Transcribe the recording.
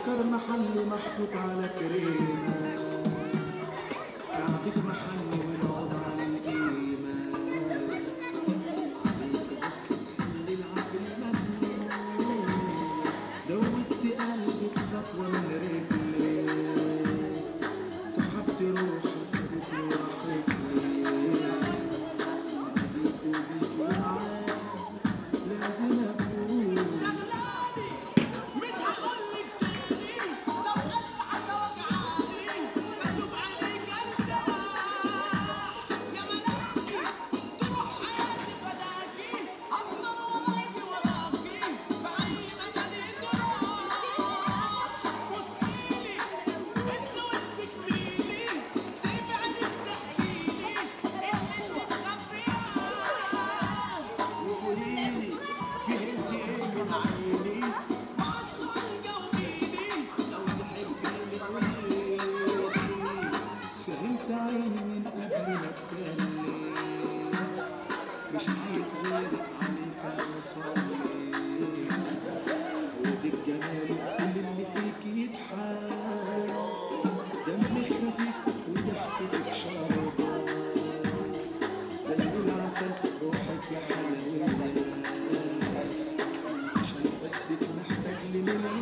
سكر محلي محطوط على كريمة كعبك محلي والعود على القيمة عليك بس تخلي العقل ممنون دوبت قلبي بخطوة من رجلي سحبت روحي سابتني وراحت لي عليك وبيك ومعاك لازم أكون شغلاني مش هقولك تاني لو قلب حاجة وجعاني بشوف عينيك ارتاح يا ملاكي تروح حياتي فداكي افضل وراكي وراكي في اي مكان تروح بصيلي انت وشك ميلي سيب عينك تحكيلي اللي انت مخبياه وقوليلي فهمتي ايه من عيني بعصر جويني لو تحبيني قوليلي فهمت عيني من قبل ما اتكلم مش عايز غيرك عليك انا وصالي ودي الجمال كل اللي فيك يضحك دمك خفيف وضحكتك شربة زي العسل روحك يا حلويات عشان حبك محتاج لمليون